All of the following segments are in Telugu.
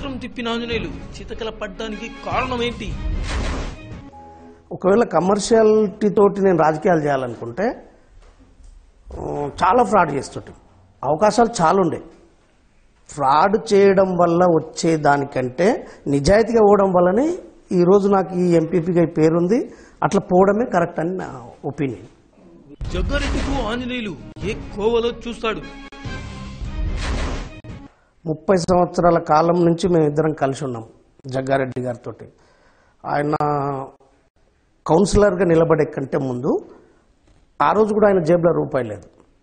చక్రం తిప్పిన ఆంజనేయులు చితకల పడ్డానికి కారణం ఏంటి ఒకవేళ కమర్షియాలిటీ తోటి నేను రాజకీయాలు చేయాలనుకుంటే ఆ, చాలా ఫ్రాడ్ చేస్తుంటాం అవకాశాలు చాలా ఉండే ఫ్రాడ్ చేయడం వల్ల వచ్చే దానికంటే నిజాయితీగా పోవడం వల్లనే ఈరోజు నాకు ఈ ఎంపీపీగా ఈ పేరుంది అట్లా పోవడమే కరెక్ట్ అని నా ఒపీనియన్ జగ్గారెడ్డికు ఆంజనేయులు ఏ కోవలో చూస్తాడు ముప్పై సంవత్సరాల కాలం నుంచి మేము ఇద్దరం కలిసి ఉన్నాం జగ్గారెడ్డి గారితో ఆయన కౌన్సిలర్గా నిలబడే కంటే ముందు ఆ రోజు కూడా ఆయన జేబులో రూపాయి లేదు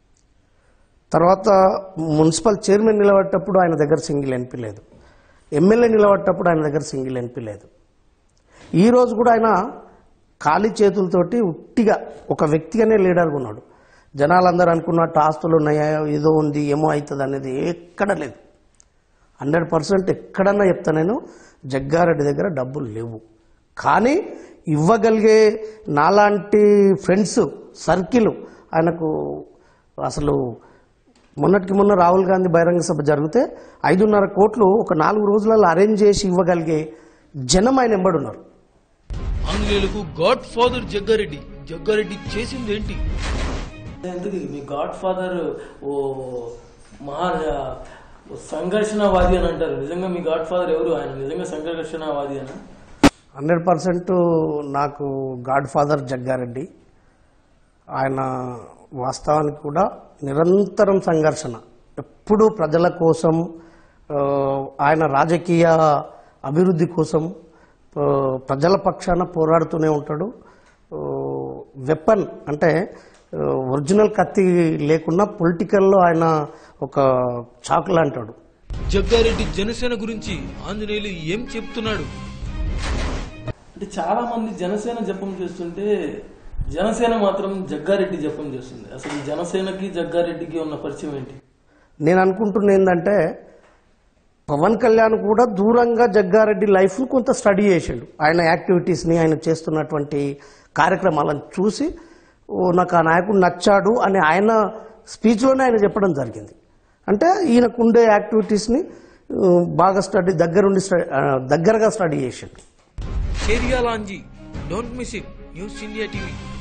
తర్వాత మున్సిపల్ చైర్మన్ నిలబడేటప్పుడు ఆయన దగ్గర సింగిల్ ఎన్పీ లేదు ఎమ్మెల్యే నిలబడేటప్పుడు ఆయన దగ్గర సింగిల్ ఎన్పీ లేదు ఈ రోజు కూడా ఆయన ఖాళీ చేతులతోటి ఉట్టిగా ఒక వ్యక్తిగానే లీడర్గా ఉన్నాడు జనాలందరూ అనుకున్నట్టు ఆస్తులు ఉన్నాయా ఏదో ఉంది ఏమో అవుతుంది అనేది ఎక్కడ లేదు హండ్రెడ్ పర్సెంట్ ఎక్కడన్నా చెప్తా నేను జగ్గారెడ్డి దగ్గర డబ్బులు లేవు కానీ ఇవ్వగలిగే నాలాంటి ఫ్రెండ్స్ సర్కిల్ ఆయనకు అసలు మొన్నటికి మొన్న రాహుల్ గాంధీ బహిరంగ సభ జరిగితే ఐదున్నర కోట్లు ఒక నాలుగు రోజులలో అరేంజ్ చేసి ఇవ్వగలిగే జనం ఆయన ఎంబడున్నారు ఆంజనేయులకు గాడ్ ఫాదర్ జగ్గారెడ్డి జగ్గారెడ్డి చేసింది ఏంటి ఎందుకు మీ గాడ్ ఫాదర్ ఓ మహా ఓ సంఘర్షణవాది అని అంటారు నిజంగా మీ గాడ్ ఫాదర్ ఎవరు ఆయన నిజంగా సంఘర్షణవాది అని హండ్రెడ్ పర్సెంట్ నాకు గాడ్ ఫాదర్ జగ్గారెడ్డి ఆయన వాస్తవానికి కూడా నిరంతరం సంఘర్షణ ఎప్పుడూ ప్రజల కోసం ఆ, ఆయన రాజకీయ అభివృద్ధి కోసం ఆ, ప్రజల పక్షాన పోరాడుతూనే ఉంటాడు వెపన్ అంటే ఆ, ఒరిజినల్ కత్తి లేకున్నా పొలిటికల్లో ఆయన ఒక చాకులా అంటాడు జగ్గారెడ్డి జనసేన గురించి ఆంజనేయులు ఏం చెప్తున్నాడు అంటే చాలా మంది జనసేన జపం చేస్తుంటే జనసేన మాత్రం జగ్గారెడ్డి జపం చేస్తుంది అసలు ఈ జనసేనకి జగ్గారెడ్డికి ఉన్న పరిచయం ఏంటి నేను అనుకుంటున్న ఏంటంటే పవన్ కళ్యాణ్ కూడా దూరంగా జగ్గారెడ్డి లైఫ్ను కొంత స్టడీ చేసిండు ఆయన యాక్టివిటీస్ని ఆయన చేస్తున్నటువంటి కార్యక్రమాలను చూసి ఓ నాకు ఆ నాయకుడు నచ్చాడు అని ఆయన స్పీచ్లోనే ఆయన చెప్పడం జరిగింది అంటే ఈయనకు ఉండే యాక్టివిటీస్ని ఆ, బాగా స్టడీ దగ్గరుండి స్టడీ ఆ, దగ్గరగా స్టడీ చేసిండు షేరియాలాంజీ don't miss it news India TV